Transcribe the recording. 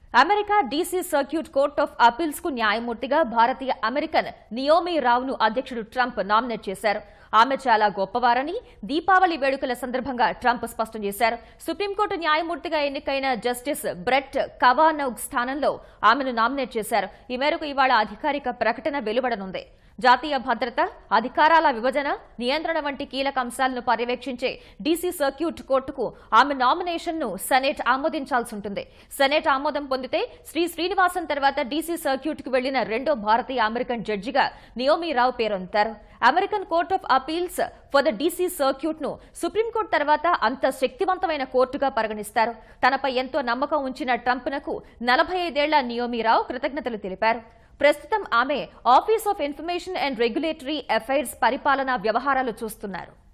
America DC circuit court of appeals కు న్యాయమూర్తిగా భారతీయ American Naomi రావును అధ్యక్షుడు ట్రంప్ నామినేట్ చేశారు ఆమె చాలా గొప్పవారని దీపావళి వేడుకల సందర్భంగా ట్రంప్ స్పష్టం చేశారు సుప్రీంకోర్టు న్యాయమూర్తిగా ఎన్నికైన జస్టిస్ బ్రెట్ కవానౌగ్ స్థానంలో ఆమెను నామినేట్ చేశారు ఈ మేరకు ఇవాళ అధికారిక ప్రకటన వెలువడనుంది జాతీయ భద్రత అధికారాల విభజన నియంత్రణ వంటి కీలక అంశాలను పర్యవేక్షించే డీసీ సర్క్యూట్ కోర్టుకు ఆమె నామినేషన్ ను సెనేట్ ఆమోదించాల్సి ఉంటుంది సెనేట్ ఆమోదం పొందితే శ్రీ శ్రీనివాసన్ తర్వాత డీసీ సర్క్యూట్ కు వెళ్లిన రెండో భారతీయ అమెరికన్ జడ్జిగా నియోమి రావు పేరొందారు American court of appeals for the DC circuit ను సుప్రీంకోర్టు తర్వాత అంత శక్తివంతమైన కోర్టుగా పరిగణిస్తారు తనపై ఎంతో నమ్మకం ఉంచిన ట్రంప్నకు నలభై ఐదేళ్ల నియోమిరావు కృతజ్ఞతలు తెలిపారు ప్రస్తుతం ఆమె office of information and regulatory affairs పరిపాలనా వ్యవహారాలు చూస్తున్నారు